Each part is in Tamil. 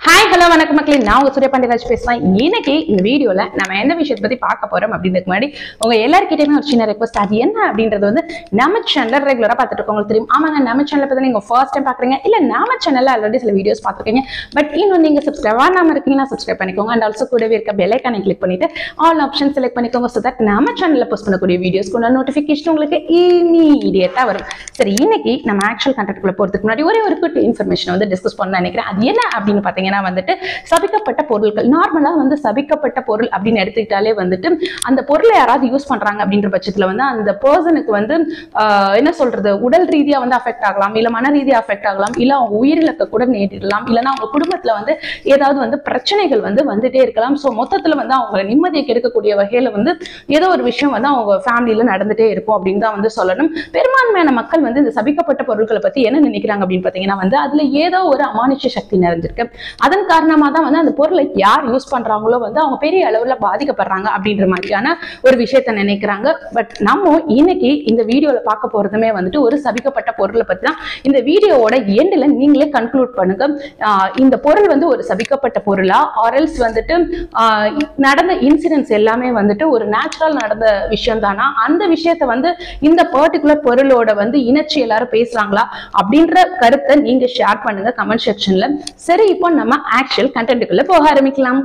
ஹாய் ஹலோ வணக்கம் மக்களே நான் உங்க சூர்யா பாண்டியராஜ் பேசுறேன் இன்னைக்கு இந்த வீடியோல நம்ம எந்த விஷயத்தை பத்தி பார்க்க போறோம் அப்படின்றதுக்கு முன்னாடி உங்க எல்லாருக்கிட்டையுமே ஒரு சின்ன ரெக்வஸ்ட் அது என்ன அப்படின்றது வந்து நம்ம சேனல் ரெகுலரா பார்த்துட்டு இருக்கவங்களுக்கு தெரியும் ஆமாங்க நம்ம சேனல் பத்தி நீங்க ஃபர்ஸ்ட் டைம் பாக்குறீங்க இல்ல நம்ம சேனல்ல ஆல்ரெடி சில வீடியோஸ் பார்த்துருக்கீங்க பட் இன்னும் நீங்க சப்ஸ்கிரைப் ஆகாம இருக்கீங்கன்னா சப்ஸ்கிரைப் பண்ணிக்கோங்க அண்ட் ஆல்சோ கூடவே இருக்க பெல் ஐக்கானை கிளிக் பண்ணிட்டு ஆல் ஆப்ஷன் செலக்ட் பண்ணிக்கோங்க ஸோ தட் நம்ம சேனல்ல போஸ்ட் பண்ணக்கூடிய வீடியோஸ்க்கு நோட்டிஃபிகேஷன் உங்களுக்கு இமீடியட்டா வரும் சரி இன்னைக்கு நம்ம ஆக்சுவல் கண்டெக்ட்குள்ள போறதுக்கு முன்னாடி ஒரே ஒரு குட் இன்ஃபர்மேஷன் வந்து டிஸ்கஸ் பண்ண நினைக்கிறேன் அது என்ன அப்படின்னு பாத்தீங்கன்னா வந்துட்டு சபிக்கப்பட்ட பொருட்கள் நார்மலா வந்து சபிக்கப்பட்ட பொருள் அப்படின்னு எடுத்துக்கிட்டாலே வந்துட்டு அந்த பொருளை யாராவது யூஸ் பண்றாங்க அப்படின்ற பட்சத்துல வந்து அந்த பர்சனுக்கு வந்து ஆஹ், என்ன சொல்றது உடல் ரீதியா வந்து அஃபெக்ட் ஆகலாம் இல்ல மன ரீதியா அஃபெக்ட் ஆகலாம் இல்ல அவங்க உயிரிழக்க கூட நேரிடலாம் இல்லைன்னா அவங்க குடும்பத்துல வந்து ஏதாவது வந்து பிரச்சனைகள் வந்து வந்துட்டே இருக்கலாம் ஸோ மொத்தத்துல வந்து அவங்க நிம்மதியை கெடுக்கக்கூடிய வகையில வந்து ஏதோ ஒரு விஷயம் வந்து அவங்க ஃபேமிலியில நடந்துட்டே இருக்கும் அப்படின்னு தான் வந்து சொல்லணும் பெரும்பான்மையான மக்கள் வந்து இந்த சபிக்கப்பட்ட பொருட்களை பத்தி என்ன நினைக்கிறாங்க அப்படின்னு பாத்தீங்கன்னா வந்து அதுல ஏதோ ஒரு அமானுஷ்ய சக்தி நிறைஞ்சிருக்கு அதன் காரணமா தான் வந்து அந்த பொருளை யார் யூஸ் பண்றாங்களோ வந்து அவங்க பெரிய அளவுல பாதிக்கப்படுறாங்க அப்படின்ற மாதிரியான ஒரு விஷயத்த நினைக்கிறாங்க பட் நம்ம இன்னைக்கு இந்த வீடியோல பார்க்க போறதுமே வந்துட்டு ஒரு சபிக்கப்பட்ட பொருளை பத்தி தான் இந்த வீடியோவோட எண்டில் நீங்களே கன்க்ளூட் பண்ணுங்க ஆஹ் இந்த பொருள் வந்து ஒரு சபிக்கப்பட்ட பொருளா ஆரல்ஸ் வந்துட்டு ஆஹ் நடந்த இன்சிடென்ட்ஸ் எல்லாமே வந்துட்டு ஒரு நேச்சுரல் நடந்த விஷயம் தானா அந்த விஷயத்த வந்து இந்த பர்டிகுலர் பொருளோட வந்து இணைச்சு எல்லாரும் பேசுறாங்களா அப்படின்ற கருத்தை நீங்க ஷேர் பண்ணுங்க கமெண்ட் செக்ஷன்ல சரி இப்போ நம்ம ஆக்சுவல் கண்டென்ட்டுக்குள்ள போக ஆரம்பிக்கலாம்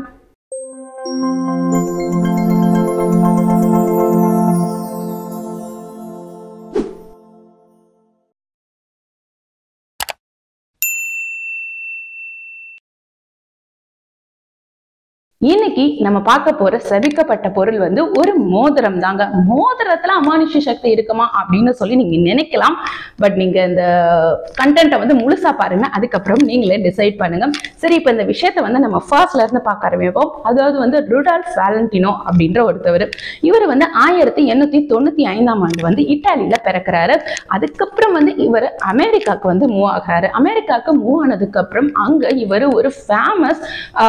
இன்னைக்கு நம்ம பார்க்க போற சபிக்கப்பட்ட பொருள் வந்து ஒரு மோதிரம் தாங்க மோதிரத்துல அமானுஷ்ய சக்தி இருக்குமா அப்படின்னு சொல்லி நீங்க நினைக்கலாம் பட் நீங்க இந்த கண்டென்ட்டை வந்து முழுசா பாருங்க அதுக்கப்புறம் நீங்களே டிசைட் பண்ணுங்க சரி இப்போ இந்த விஷயத்தை வந்து நம்ம ஃபர்ஸ்ட்ல இருந்து பார்க்க ஆரம்பிப்போம் அதாவது வந்து ருடால்ஃப் வேலண்டினோ அப்படின்ற ஒருத்தவர் இவர் வந்து ஆயிரத்தி எண்ணூத்தி தொண்ணூத்தி ஐந்தாம் ஆண்டு வந்து இட்டாலியில பிறக்கிறாரு அதுக்கப்புறம் வந்து இவர் அமெரிக்காவுக்கு வந்து மூவ் ஆகிறாரு அமெரிக்காவுக்கு மூவ் ஆனதுக்கு அப்புறம் அங்க இவர் ஒரு ஃபேமஸ்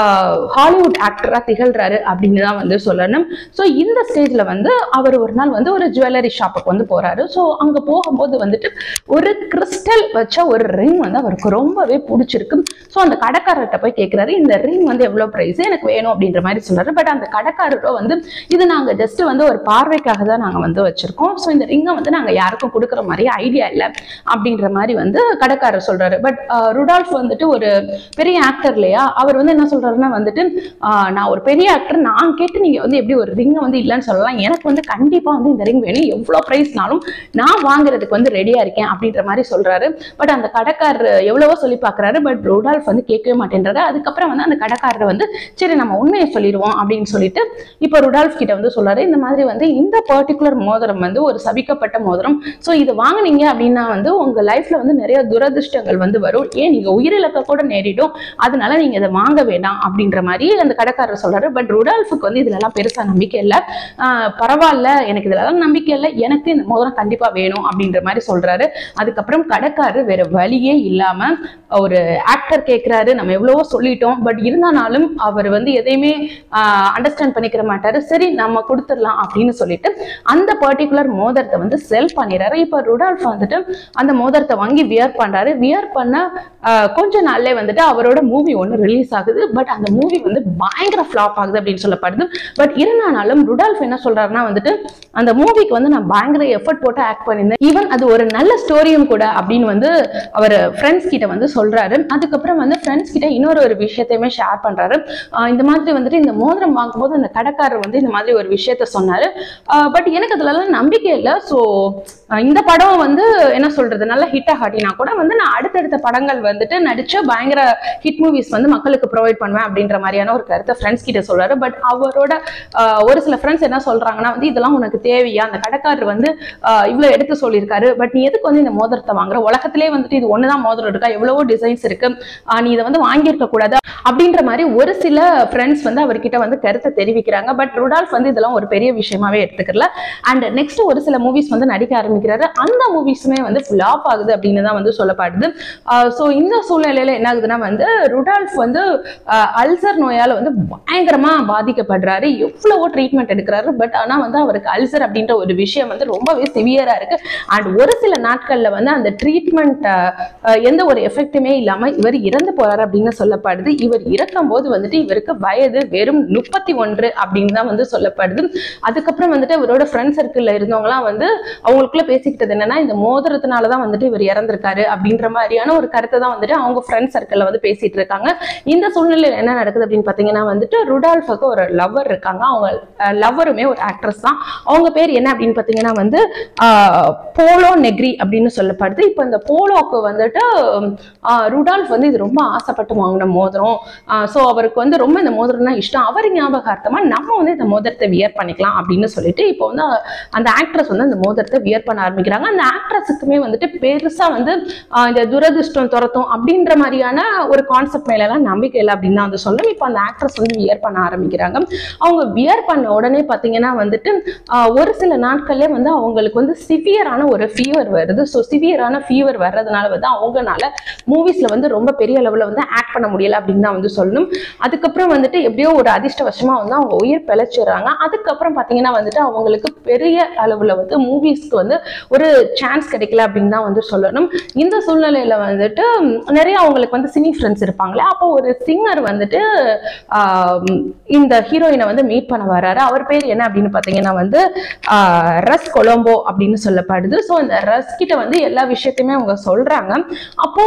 ஹாலிவுட் ஆக்டரா திகழ்றாரு அப்படின்னு தான் வந்து சொல்லணும் ஸோ இந்த ஸ்டேஜ்ல வந்து அவர் ஒரு நாள் வந்து ஒரு ஜுவல்லரி ஷாப்புக்கு வந்து போறாரு ஸோ அங்க போகும்போது வந்துட்டு ஒரு கிறிஸ்டல் வச்ச ஒரு ரிங் வந்து அவருக்கு ரொம்பவே பிடிச்சிருக்கு ஸோ அந்த கடைக்காரர்கிட்ட போய் கேட்கிறாரு இந்த ரிங் வந்து எவ்வளோ ப்ரைஸ் எனக்கு வேணும் அப்படின்ற மாதிரி சொல்றாரு பட் அந்த கடைக்காரரோ வந்து இது நாங்க ஜஸ்ட் வந்து ஒரு பார்வைக்காக தான் நாங்க வந்து வச்சிருக்கோம் ஸோ இந்த ரிங்கை வந்து நாங்க யாருக்கும் கொடுக்குற மாதிரி ஐடியா இல்லை அப்படின்ற மாதிரி வந்து கடைக்காரர் சொல்றாரு பட் ருடால்ஃப் வந்துட்டு ஒரு பெரிய ஆக்டர் இல்லையா அவர் வந்து என்ன சொல்றாருன்னா வந்துட்டு ஆஹ், நான் ஒரு பெரிய ஆக்டர் நான் கேட்டு நீங்க வந்து எப்படி ஒரு ரிங்கை வந்து இல்லைன்னு சொல்லலாம் எனக்கு வந்து கண்டிப்பா வந்து இந்த ரிங் வேணும் எவ்வளோ ப்ரைஸ்னாலும் நான் வாங்குறதுக்கு வந்து ரெடியா இருக்கேன் அப்படின்ற மாதிரி சொல்றாரு பட் அந்த கடைக்காரர் எவ்வளவோ சொல்லி பார்க்கறாரு பட் ருடால்ஃப் வந்து கேட்கவே மாட்டேன்றாரு அதுக்கப்புறம் வந்து அந்த கடைக்காரர் வந்து சரி நம்ம உண்மையை சொல்லிடுவோம் அப்படின்னு சொல்லிட்டு இப்போ ருடால்ஃப் கிட்ட வந்து சொல்றாரு இந்த மாதிரி வந்து இந்த பர்டிகுலர் மோதிரம் வந்து ஒரு சபிக்கப்பட்ட மோதிரம் ஸோ இது வாங்குனீங்க அப்படின்னா வந்து உங்க லைஃப்ல வந்து நிறைய துரதிர்ஷ்டங்கள் வந்து வரும் ஏன் நீங்க உயிரிழக்க கூட நேரிடும் அதனால நீங்க இதை வாங்க வேண்டாம் அப்படின்ற மாதிரி அந்த கடைக்காரர் சொல்றாரு பட் ருடால்ஃபுக்கு வந்து இதுல எல்லாம் பெருசா நம்பிக்கை இல்லை ஆஹ் பரவாயில்ல எனக்கு இதுல எல்லாம் நம்பிக்கை இல்லை எனக்கு இந்த மோதிரம் கண்டிப்பா வேணும் அப்படின்ற மாதிரி சொல்றாரு அதுக்கப்புறம் கடைக்காரர் வேற வழியே இல்லாம ஒரு ஆக்டர் கேட்கிறாரு நம்ம எவ்வளவோ சொல்லிட்டோம் பட் இருந்தாலும் அவர் வந்து எதையுமே அண்டர்ஸ்டாண்ட் பண்ணிக்கிற மாட்டாரு சரி நம்ம கொடுத்துடலாம் அப்படின்னு சொல்லிட்டு அந்த பர்டிகுலர் மோதிரத்தை வந்து செல் பண்ணிடுறாரு இப்போ ருடால்ஃப் வந்துட்டு அந்த மோதிரத்தை வாங்கி வியர் பண்றாரு வியர் பண்ண ஆஹ், கொஞ்ச நாள்லே வந்துட்டு அவரோட மூவி ஒன்று ரிலீஸ் ஆகுது பட் அந்த மூவி வந்து பயங்கர ஃப்ளாப் ஆகுது அப்படின்னு சொல்லப்படுது பட் இருந்தாலும் ருடால்ஃப் என்ன சொல்றாருன்னா வந்துட்டு அந்த மூவிக்கு வந்து நான் பயங்கர எஃபர்ட் போட்டு ஆக்ட் பண்ணியிருந்தேன் ஈவன் அது ஒரு நல்ல ஸ்டோரியும் கூட அப்படின்னு வந்து அவர் ஃப்ரெண்ட்ஸ் கிட்ட வந்து சொல்றாரு அதுக்கப்புறம் வந்து ஃப்ரெண்ட்ஸ் கிட்ட இன்னொரு ஒரு விஷயத்தையுமே ஷேர் பண்றாரு ஆஹ் இந்த மாதிரி வந்துட்டு இந்த மோதிரம் வாங்கும்போது அந்த கடைக்காரர் வந்து இந்த மாதிரி ஒரு விஷயத்த சொன்னாரு பட் எனக்கு அதுலலாம் நம்பிக்கை இல்லை ஸோ இந்த படம் வந்து என்ன சொல்றது நல்ல ஹிட் ஆகாட்டினா கூட வந்து நான் அடுத்தடுத்த படங்கள் வந்துட்டு நடிச்ச பயங்கர ஹிட் மூவிஸ் வந்து மக்களுக்கு ப்ரொவைட் பண்ணுவேன் அப்படின்ற மாதிரியான ஒரு கருத்தை ஃப்ரெண்ட்ஸ் கிட்ட சொல்றாரு பட் அவரோட ஆஹ் ஒரு சில ஃப்ரெண்ட்ஸ் என்ன சொல்றாங்கன்னா வந்து இதெல்லாம் உனக்கு தேவையா அந்த கடைக்காரர் வந்து ஆஹ் இவ்வளவு எடுத்து சொல்லியிருக்காரு பட் நீ எதுக்கு வந்து இந்த மோதிரத்தை வாங்குற உலகத்திலே வந்துட்டு இது ஒண்ணுதான் மோதிரம் இருக்கா எவ்வளவோ டிசைன்ஸ் இருக்கு ஆஹ் நீ இதை வந்து வாங்கியிருக்க கூடாது அப்படின்ற மாதிரி ஒரு சில ஃப்ரெண்ட்ஸ் வந்து அவர்கிட்ட வந்து கருத்தை தெரிவிக்கிறாங்க பட் ருடால்ஃப் வந்து இதெல்லாம் ஒரு பெரிய விஷயமாவே எடுத்துக்கல அண்ட் நெக்ஸ்ட் ஒரு சில மூவிஸ் வந்து நடிக்க ஆரம்பிக்கிறாரு அந்த மூவிஸுமே வந்து ஃபிளாப் ஆகுது அப்படின்னு தான் வந்து சொல்லப்படுது ஸோ இந்த சூழ்நிலையில என்ன ஆகுதுன்னா வந்து ருடால்ஃப் வந்து அல்சர் நோயால வந்து பயங்கரமா பாதிக்கப்படுறாரு எவ்வளவோ ட்ரீட்மெண்ட் எடுக்கிறாரு பட் ஆனா வந்து அவருக்கு அல்சர் அப்படின்ற ஒரு விஷயம் வந்து ரொம்பவே சிவியரா இருக்கு அண்ட் ஒரு சில நாட்கள்ல வந்து அந்த ட்ரீட்மெண்ட் எந்த ஒரு எஃபெக்ட்டுமே இல்லாம இவர் இறந்து போறாரு அப்படின்னு சொல்லப்படுது இவர் இவர் இறக்கும்போது வந்துட்டு இவருக்கு வயது வெறும் முப்பத்தி ஒன்று அப்படின்னு தான் வந்து சொல்லப்படுது அதுக்கப்புறம் வந்துட்டு இவரோட ஃப்ரெண்ட் சர்க்கிள்ல இருந்தவங்கலாம் வந்து அவங்களுக்குள்ள பேசிக்கிட்டது என்னன்னா இந்த மோதிரத்தினால தான் வந்துட்டு இவர் இறந்திருக்காரு அப்படின்ற மாதிரியான ஒரு கருத்தை தான் வந்துட்டு அவங்க ஃப்ரெண்ட் சர்க்கிள்ல வந்து பேசிட்டு இருக்காங்க இந்த சூழ்நிலையில என்ன நடக்குது அப்படின்னு பாத்தீங்கன்னா வந்துட்டு ருடால்ஃபுக்கு ஒரு லவ்வர் இருக்காங்க அவங்க லவ்வருமே ஒரு ஆக்ட்ரஸ் தான் அவங்க பேர் என்ன அப்படின்னு பாத்தீங்கன்னா வந்து ஆஹ், போலோ நெக்ரி அப்படின்னு சொல்லப்படுது இப்போ இந்த போலோக்கு வந்துட்டு ஆஹ், ருடால்ஃப் வந்து இது ரொம்ப ஆசைப்பட்டு வாங்கின மோதிரம் ஸோ அவருக்கு வந்து ரொம்ப இந்த மோதிரம்னா இஷ்டம் அவர் ஞாபகார்த்தமா நம்ம வந்து இந்த மோதிரத்தை வியர் பண்ணிக்கலாம் அப்படின்னு சொல்லிட்டு இப்போ வந்து அந்த ஆக்ட்ரஸ் வந்து அந்த மோதிரத்தை வியர் பண்ண ஆரம்பிக்கிறாங்க அந்த ஆக்ட்ரஸுக்குமே வந்துட்டு பெருசா வந்து ஆஹ், இந்த துரதிர்ஷ்டம் துரத்தும் அப்படின்ற மாதிரியான ஒரு கான்செப்ட் மேலலாம் நம்பிக்கை இல்லை அப்படின்னு தான் வந்து சொல்லணும் இப்போ அந்த ஆக்ட்ரஸ் வந்து வியர் பண்ண ஆரம்பிக்கிறாங்க அவங்க வியர் பண்ண உடனே பார்த்தீங்கன்னா வந்துட்டு ஆஹ், ஒரு சில நாட்கள்லேயே வந்து அவங்களுக்கு வந்து சிவியரான ஒரு ஃபீவர் வருது ஸோ சிவியரான ஃபீவர் வர்றதுனால வந்து அவங்கனால மூவிஸ்ல வந்து ரொம்ப பெரிய அளவில் வந்து ஆக்ட் பண்ண முடியல அப்படின்னு தான் வந்து சொல்லணும் அதுக்கப்புறம் வந்துட்டு எப்படியோ ஒரு அதிர்ஷ்டவசமா வந்து அவங்க உயிர் பிழைச்சிடுறாங்க அதுக்கப்புறம் பார்த்தீங்கன்னா வந்துட்டு அவங்களுக்கு பெரிய அளவில் வந்து மூவிஸ்க்கு வந்து ஒரு சான்ஸ் கிடைக்கல அப்படின்னு தான் வந்து சொல்லணும் இந்த சூழ்நிலையில வந்துட்டு ம், நிறைய அவங்களுக்கு வந்து சினி ஃப்ரெண்ட்ஸ் இருப்பாங்களே அப்போ ஒரு சிங்கர் வந்துட்டு ஆஹ், இந்த ஹீரோயினை வந்து மீட் பண்ண வராரு அவர் பேர் என்ன அப்படின்னு பார்த்தீங்கன்னா வந்து ஆஹ், ரஸ் கொலம்போ அப்படின்னு சொல்லப்படுது ஸோ இந்த ரஸ் கிட்ட வந்து எல்லா விஷயத்தையுமே அவங்க சொல்றாங்க அப்போ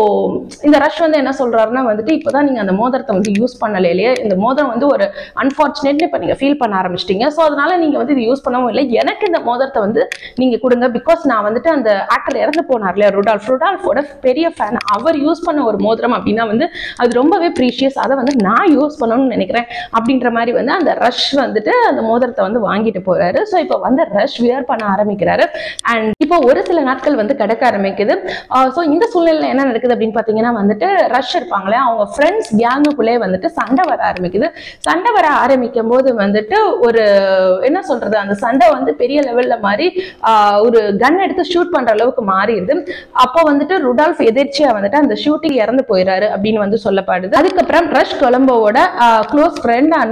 இந்த ரஷ் வந்து என்ன சொல்றாருன்னா வந்துட்டு இப்போதான் நீங்க அந்த மோதிரத்தை வந்து யூஸ் பண்ணல இல்லையா இந்த மோதிரம் வந்து ஒரு அன்பார்ச்சுனேட்லி இப்போ நீங்க ஃபீல் பண்ண ஆரம்பிச்சிட்டீங்க ஸோ அதனால நீங்க வந்து இது யூஸ் பண்ணவும் இல்லை எனக்கு இந்த மோதிரத்தை வந்து நீங்க கொடுங்க பிகாஸ் நான் வந்துட்டு அந்த ஆக்டர் இறந்து போனார் இல்லையா ருடால்ஃப் ருடால்ஃபோட பெரிய ஃபேன் அவர் யூஸ் பண்ண ஒரு மோதிரம் அப்படின்னா வந்து அது ரொம்பவே ப்ரீஷியஸ் அதை வந்து நான் யூஸ் பண்ணணும்னு நினைக்கிறேன் அப்படின்ற மாதிரி வந்து அந்த ரஷ் வந்துட்டு அந்த மோதிரத்தை வந்து வாங்கிட்டு போறாரு ஸோ இப்போ வந்து ரஷ் வியர் பண்ண ஆரம்பிக்கிறாரு அண்ட் இப்போ ஒரு சில நாட்கள் வந்து கிடைக்க ஆரம்பிக்குது ஸோ இந்த சூழ்நிலையில் என்ன நடக்குது அப்படின்னு பார்த்தீங்கன்னா வந்துட்டு ரஷ் இருப்பாங்களே அவங்க ஃப்ரெண்ட்ஸ் கேங்குக்குள்ளே வந்துட்டு சண்டை வர ஆரம்பிக்குது சண்டை வர ஆரம்பிக்கும் போது வந்துட்டு ஒரு என்ன சொல்றது அந்த சண்டை வந்து பெரிய லெவல்ல மாதிரி ஆஹ், ஒரு கன் எடுத்து ஷூட் பண்ற அளவுக்கு மாறிடுது அப்போ வந்துட்டு ருடால்ஃப் எதிர்ச்சியா வந்துட்டு அந்த ஷூட்டிங் இறந்து போயிடுறாரு அப்படின்னு வந்து சொல்லப்படுது அதுக்கப்புறம் ரஷ் கொலம்போவோட க்ளோஸ் ஃப்ரெண்டான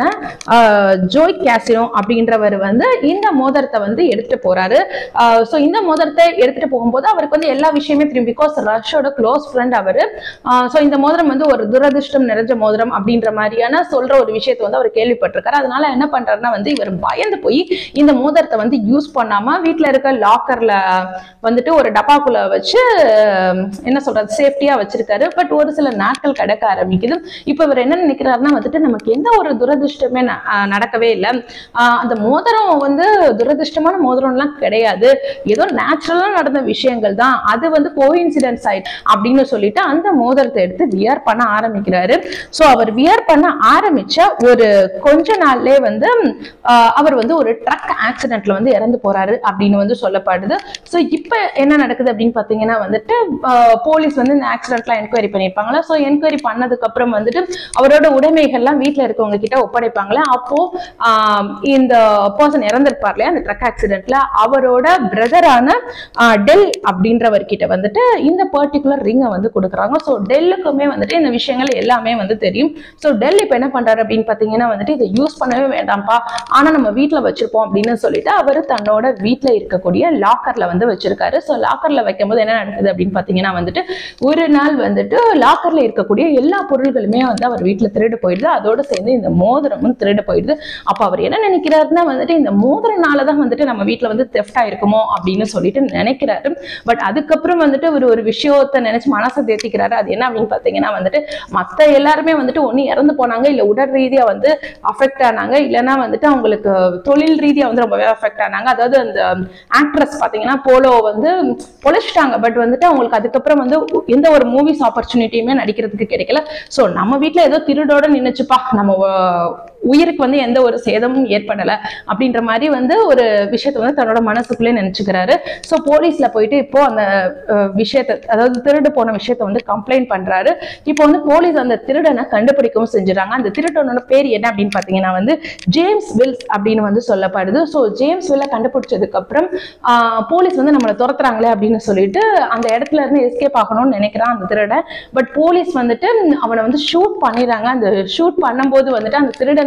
ஜோய் கேசினோ அப்படின்றவர் வந்து இந்த மோதிரத்தை வந்து எடுத்துட்டு போறாரு ஸோ இந்த மோதிரத்தை எடுத்துட்டு போகும்போது அவருக்கு வந்து எல்லா விஷயமே தெரியும் பிகாஸ் ரஷோட க்ளோஸ் ஃப்ரெண்ட் அவரு ஸோ இந்த மோதிரம் வந்து ஒரு துரதிர்ஷ்டம் நிறைஞ்ச மோதிரம் அப்படின்ற மாதிரியான சொல்ற ஒரு விஷயத்தை வந்து அவர் கேள்விப்பட்டிருக்காரு அதனால என்ன பண்றாருன்னா வந்து இவர் பயந்து போய் இந்த மோதிரத்தை வந்து யூஸ் பண்ணாம வீட்ல இருக்க லாக்கர்ல வந்துட்டு ஒரு டப்பாக்குள்ள வச்சு அஹ், என்ன சொல்றது சேஃப்டியா வச்சிருக்காரு பட் ஒரு சில நாட்கள் கிடக்க ஆரம்பிக்குது இப்போ இவர் என்ன நினைக்கிறாருன்னா வந்துட்டு நமக்கு எந்த ஒரு துரதிர்ஷ்டமே ந- அஹ், நடக்கவே இல்லை அந்த மோதிரம் வந்து துரதிர்ஷ்டமான மோதிரம்லாம் கிடையாது ஏதோ நேச்சுரலா நடந்த விஷயங்கள் தான் அது வந்து கோஇன்சிடென்ஸ் ஆயிடுச்சு அப்படின்னு சொல்லிட்டு அந்த மோதிரத்தை எடுத்து வியர் பண்ண ஆரம்பிக்கிறாரு ஸோ அவர் வியர் பண்ண ஆரம்பிச்ச ஒரு கொஞ்ச நாள்லயே வந்து ஆஹ், அவர் வந்து ஒரு ட்ரக் ஆக்சிடென்ட்ல வந்து இறந்து போறாரு அப்படின்னு வந்து சொல்லப்படுது ஸோ இப்போ என்ன நடக்குது அப்படின்னு பார்த்தீங்கன்னா வந்துட்டு போலீஸ் வந்து இந்த ஆக்சிடென்ட்லாம் என்கொயரி பண்ணியிருப்பாங்களா ஸோ என்கொயரி பண்ணதுக்கு அப்புறம் வந்துட்டு அவரோட உடைமைகள்லாம் வீட்டில் இருக்கவங்க கிட்ட ஒப்படைப்பாங்களே அப்போ ஆஹ், இந்த பர்சன் இறந்திருப்பார் இல்லையா அந்த ட்ரக் ஆக்சிடென்ட்ல அவரோட பிரதரான டெல் அப்படின்றவர் கிட்ட வந்துட்டு இந்த பர்டிகுலர் ரிங்கை வந்து கொடுக்குறாங்க ஸோ டெல்லுக்குமே வந்துட்டு இந்த விஷயங்கள் எல்லாமே வந்து தெரியும் ஸோ டெல் இப்போ என்ன பண்றாரு அப்படின்னு பார்த்தீங்கன்னா வந்துட்டு இதை யூஸ் பண்ணவே வேண்டாம்ப்பா ஆனா நம்ம வீட்டில் வச்சிருப்போம் அப்படின்னு சொல்லிட்டு அவர் தன்னோட வீட்டில் இருக்கக்கூடிய லாக்கர்ல வந்து வச்சிருக்காரு ஸோ லாக்கர்ல வைக்கும்போது என்ன நடக்குது அப்படின்னு பார்த்தீங்கன்னா வந்துட்டு ஒரு நாள் வந்துட்டு லாக்கர்ல இருக்கக்கூடிய எல்லா பொருள்களுமே வந்து அவர் வீட்டில் திருடு போயிடுது அதோட சேர்ந்து இந்த மோதிரமும் திருடு போயிடுது அப்போ அவர் என்ன நினைக்கிறாருன்னா வந்துட்டு இந்த மோதிரனால தான் வந்துட்டு நம்ம வீட்டில் வந்து தெஃப்ட் ஆயிருக்குமோ அப்படின்னு சொல்லிட்டு நினைக்கிறாரு பட் அதுக்கப்புறம் வந்துட்டு ஒரு ஒரு விஷயத்தை நினைச்சு மனசை தேத்திக்கிறாரு அது என்ன அப்படின்னு பார்த்தீங்கன்னா வந்துட்டு மற்ற எல்லாருமே வந்துட்டு ஒண்ணு இறந்து போனாங்க இல்ல உடல் ரீதியா வந்து அஃபெக்ட் ஆனாங்க இல்லைன்னா வந்துட்டு அவங்களுக்கு தொழில் ரீதியா வந்து ரொம்பவே அஃபெக்ட் ஆனாங்க அதாவது அந்த ஆக்ட்ரஸ் பாத்தீங்கன்னா போலோ வந்து பொழைச்சிட்டாங்க பட் வந்துட்டு அவங்களுக்கு அதுக்கப்புறம் வந்து எந்த ஒரு மூவிஸ் ஆப்பர்ச்சுனிட்டியுமே நடிக்கிறதுக்கு கிடைக்கல ஸோ நம்ம வீட்ல ஏதோ திருடோட நின்னுச்சுப்பா நம்ம அஹ், உயிருக்கு வந்து எந்த ஒரு சேதமும் ஏற்படல அப்படின்ற மாதிரி வந்து ஒரு விஷயத்த வந்து தன்னோட மனசுக்குள்ளே நினைச்சுக்கிறாரு ஸோ போலீஸ்ல போயிட்டு இப்போ அந்த அஹ், விஷயத்த அதாவது திருடு போன விஷயத்த வந்து கம்ப்ளைண்ட் பண்றாரு இப்போ வந்து போலீஸ் அந்த திருடனை கண்டுபிடிக்கவும் செஞ்சுறாங்க அந்த திருடனோட பேர் என்ன அப்படின்னு பார்த்தீங்கன்னா வந்து ஜேம்ஸ் வில்ஸ் அப்படின்னு வந்து சொல்லப்படுது ஸோ ஜேம்ஸ் வில்ல கண்டுபிடிச்சதுக்கு அப்புறம் ஆஹ், போலீஸ் வந்து நம்மளை துரத்துறாங்களே அப்படின்னு சொல்லிட்டு அந்த இடத்துல இருந்து எஸ்கேப் ஆகணும்னு நினைக்கிறான் அந்த திருடன் பட் போலீஸ் வந்துட்டு அவனை வந்து ஷூட் பண்ணிடுறாங்க அந்த ஷூட் பண்ணும்போது வந்துட்டு அந்த திருடன்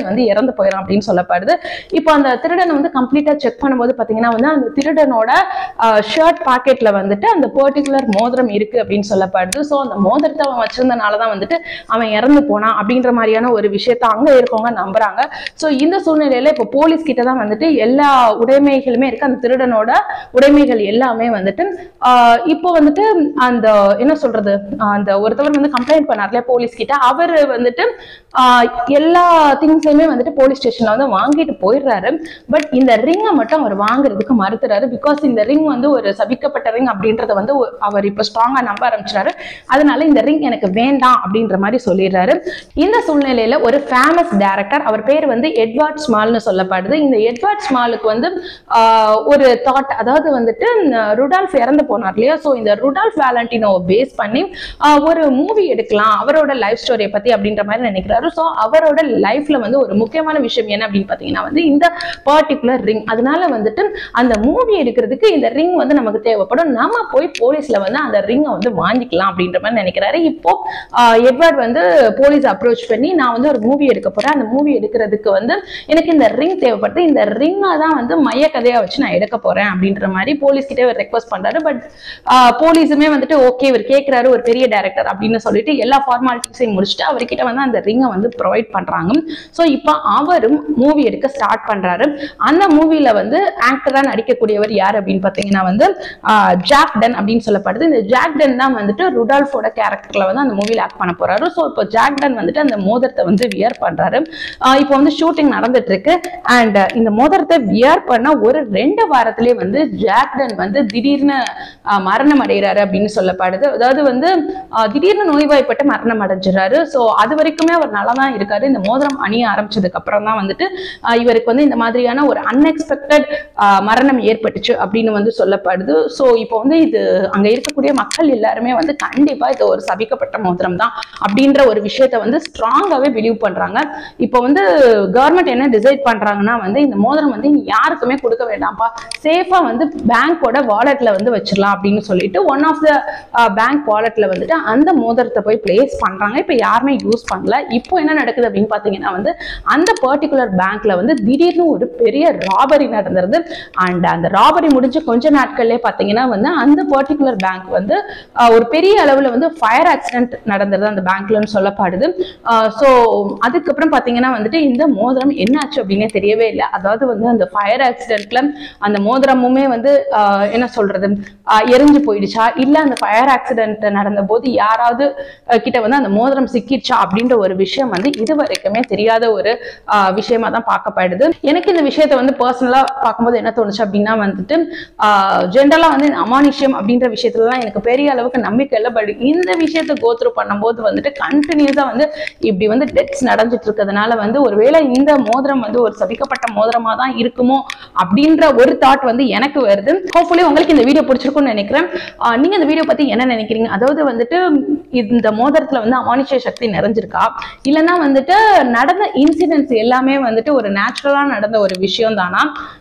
திருடன் வந்து இறந்து போயிடும் அப்படின்னு சொல்லப்படுது இப்போ அந்த திருடனை வந்து கம்ப்ளீட்டா செக் பண்ணும்போது பாத்தீங்கன்னா வந்து அந்த திருடனோட ஷர்ட் பாக்கெட்ல வந்துட்டு அந்த பர்டிகுலர் மோதிரம் இருக்கு அப்படின்னு சொல்லப்படுது ஸோ அந்த மோதிரத்தை அவன் வச்சிருந்தனால தான் வந்துட்டு அவன் இறந்து போனான் அப்படின்ற மாதிரியான ஒரு விஷயத்த அங்க இருக்கவங்க நம்புறாங்க ஸோ இந்த சூழ்நிலையில இப்போ போலீஸ் கிட்ட தான் வந்துட்டு எல்லா உடைமைகளுமே இருக்கு அந்த திருடனோட உடைமைகள் எல்லாமே வந்துட்டு ஆஹ் இப்போ வந்துட்டு அந்த என்ன சொல்றது ஆஹ் அந்த ஒருத்தவர் வந்து கம்ப்ளைண்ட் பண்ணார்ல போலீஸ் கிட்ட அவர் வந்துட்டு ஆஹ் எல்லா திங்ஸையுமே வந்துட்டு போலீஸ் ஸ்டேஷன்ல வந்து வாங்கிட்டு போயிடுறாரு பட் இந்த ரிங்கை மட்டும் அவர் வாங்குறதுக்கு மறுத்துறாரு பிகாஸ் இந்த ரிங் வந்து ஒரு சபிக்கப்பட்ட ரிங் அப்படின்றத வந்து ஒ- அவர் இப்போ ஸ்ட்ராங்கா நம்ப ஆரம்பிச்சாரு அதனால இந்த ரிங் எனக்கு வேண்டாம் அப்படின்ற மாதிரி சொல்லிடுறாரு இந்த சூழ்நிலையில ஒரு ஃபேமஸ் டைரக்டர் அவர் பேர் வந்து எட்வர்ட் ஸ்மால்னு சொல்லப்படுது இந்த எட்வர்ட் ஸ்மாலுக்கு வந்து ஆஹ், ஒரு தாட் அதாவது வந்துட்டு அஹ், ருடால்ஃப் இறந்து போனார் இல்லையா ஸோ இந்த ருடால்ஃப் வேலண்டினோவை பேஸ் பண்ணி ஆஹ், ஒரு மூவி எடுக்கலாம் அவரோட லைஃப் ஸ்டோரியை பத்தி அப்படின்ற மாதிரி நினைக்கிறாரு ஸோ அவரோட லைஃப்ல வந்து ஒரு முக்கியமான விஷயம் என்ன அப்படின்னு பாத்தீங்கன்னா வந்து இந்த பர்டிகுலர் ரிங் அதனால வந்துட்டு அந்த மூவி எடுக்கிறதுக்கு இந்த ரிங் வந்து நமக்கு தேவைப்படும் நம்ம போய் போலீஸ்ல வந்து அந்த ரிங்கை வந்து வாங்கிக்கலாம் அப்படின்ற மாதிரி நினைக்கிறாரு இப்போ ஆஹ், எட்வர்ட் வந்து போலீஸ் அப்ரோச் பண்ணி நான் வந்து ஒரு மூவி எடுக்க போறேன் அந்த மூவி எடுக்கிறதுக்கு வந்து எனக்கு இந்த ரிங் தேவைப்படுது இந்த ரிங்கை தான் வந்து மைய கதையா வச்சு நான் எடுக்க போறேன் அப்படின்ற மாதிரி போலீஸ் கிட்ட ஒரு ரெக்வஸ்ட் பண்றாரு பட் போலீஸுமே வந்துட்டு ஓகே இவர் கேட்கிறாரு ஒரு பெரிய டைரக்டர் அப்படின்னு சொல்லிட்டு எல்லா ஃபார்மாலிட்டிஸையும் முடிச்சுட்டு அவர்கிட்ட வந்து அந்த ரிங்கை வந்து ப்ரொவைட் பண்றாங்க ஸோ இப்போ அவரும் மூவி எடுக்க ஸ்டார்ட் பண்றாரு அந்த மூவில வந்து ஆக்டரா நடிக்கக்கூடியவர் யார் அப்படின்னு பார்த்தீங்கன்னா வந்து ஆஹ், ஜாக் டன் அப்படின்னு சொல்லப்படுது இந்த ஜாக் டன் தான் வந்துட்டு ருடால்ஃபோட கேரக்டர்ல வந்து அந்த மூவில ஆக்ட் பண்ண போறாரு ஸோ இப்போ ஜாக் டன் வந்துட்டு அந்த மோதிரத்தை வந்து வியர் பண்றாரு ஆஹ், இப்போ வந்து ஷூட்டிங் நடந்துட்டு இருக்கு அண்ட் இந்த மோதிரத்தை வியர் பண்ண ஒரு ரெண்டு வாரத்திலேயே வந்து ஜாக்டன் வந்து திடீர்னு ஆஹ், மரணம் அடைகிறாரு அப்படின்னு சொல்லப்படுது அதாவது வந்து ஆஹ், திடீர்னு நோய்வாய்ப்பட்டு மரணம் அடைஞ்சிறாரு ஸோ அது வரைக்குமே அவர் நல்லா தான் இருக்காரு இந்த மோதிரம் அணிய ஆரம்பிச்சதுக்கு அப்புறம் தான் வந்துட்டு ஆஹ், இவருக்கு வந்து இந்த மாதிரியான ஒரு அன்எக்ஸ்பெக்டட் மரணம் ஏற்பட்டுச்சு அப்படின்னு வந்து சொல்லப்படுது ஸோ இப்போ வந்து இது அங்க இருக்கக்கூடிய மக்கள் எல்லாருமே வந்து கண்டிப்பா இது ஒரு சபிக்கப்பட்ட மோதிரம் தான் அப்படின்ற ஒரு விஷயத்த வந்து ஸ்ட்ராங்காவே பிலீவ் பண்றாங்க இப்போ வந்து கவர்மெண்ட் என்ன டிசைட் பண்றாங்கன்னா வந்து இந்த மோதிரம் வந்து இனி யாருக்குமே கொடுக்க வேண்டாம்ப்பா சேஃபா வந்து பேங்கோட வாலெட்ல வந்து வச்சிடலாம் அப்படின்னு சொல்லிட்டு ஒன் ஆஃப் த பேங்க் வாலெட்ல வந்துட்டு அந்த மோதிரத்தை போய் பிளேஸ் பண்றாங்க இப்போ யாருமே யூஸ் பண்ணல இப்போ என்ன நடக்குது அப்படின்னு பாத்தீங்கன்னா வந்து அந்த பர்டிகுலர் பேங்க்ல வந்து திடீர்னு ஒரு பெரிய ராபரி நடந்துருது அண்ட் அந்த ராபரி முடிஞ்ச கொஞ்ச நாட்கள்லயே பாத்தீங்கன்னா வந்து அந்த பர்டிகுலர் பேங்க் வந்து ஆஹ், ஒரு பெரிய அளவுல வந்து ஃபயர் ஆக்சிடென்ட் நடந்துருது அந்த பேங்க்லன்னு சொல்லப்படுது ஸோ அதுக்கப்புறம் பாத்தீங்கன்னா வந்துட்டு இந்த மோதிரம் என்னாச்சு அப்படின்னே தெரியவே இல்லை அதாவது வந்து அந்த ஃபயர் ஆக்சிடென்ட்ல அந்த மோதிரமுமே வந்து ஆஹ், என்ன சொல்றது ஆஹ், எரிஞ்சு போயிடுச்சா இல்ல அந்த ஃபயர் ஆக்சிடென்ட் நடந்த போது யாராவது அஹ், கிட்ட வந்து அந்த மோதிரம் சிக்கிடுச்சா அப்படின்ற ஒரு விஷயம் வந்து இது வரைக்குமே தெரியாத ஒரு ஆஹ், விஷயமா தான் பார்க்கப்படுது எனக்கு இந்த விஷயத்த வந்து பர்சனலா பார்க்கும்போது என்ன தோணுச்சு அப்படின்னா வந்துட்டு ஜென்ரலா வந்து இந்த அமானுஷ்யம் அப்படின்ற விஷயத்துலலாம் எனக்கு பெரிய அளவுக்கு நம்பிக்கை இல்லை பட் இந்த விஷயத்த கோத்ரூ பண்ணும்போது வந்துட்டு கண்டினியூஸா வந்து இப்படி வந்து டெத்ஸ் நடந்துட்டு இருக்கிறதுனால வந்து ஒருவேளை இந்த மோதிரம் வந்து ஒரு சபிக்கப்பட்ட மோதிரமா தான் இருக்குமோ அப்படின்ற ஒரு தாட் வந்து எனக்கு வருது ஹோப்ஃபுல்லி உங்களுக்கு இந்த வீடியோ பிடிச்சிருக்கும்னு நினைக்கிறேன் ஆஹ் நீங்க இந்த வீடியோ பத்தி என்ன நினைக்கிறீங்க அதாவது வந்துட்டு இந்த மோதிரத்துல வந்து அமானுஷ்ய சக்தி நிறைஞ்சிருக்கா இல்லைன்னா வந்துட்டு நடந்த இன்சிடென்ட்ஸ் எல்லாமே வந்துட்டு ஒரு நேச்சுரலா நடந்த ஒரு விஷயம் தானா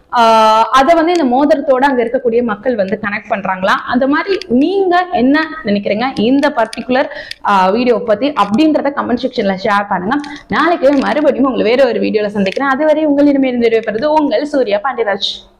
ஆஹ் அதை வந்து இந்த மோதிரத்தோட அங்க இருக்கக்கூடிய மக்கள் வந்து கனெக்ட் பண்றாங்களா அந்த மாதிரி நீங்க என்ன நினைக்கிறீங்க இந்த பர்டிகுலர் வீடியோ பத்தி அப்படின்றத கமெண்ட் செக்ஷன்ல ஷேர் பண்ணுங்க நாளைக்கு மறுபடியும் உங்களை வேற ஒரு வீடியோல சந்திக்கிறேன் அதுவரை உங்களிடமிருந்து விடைபெறுவது உங்கள் சூர்யா பாண்டியராஜ்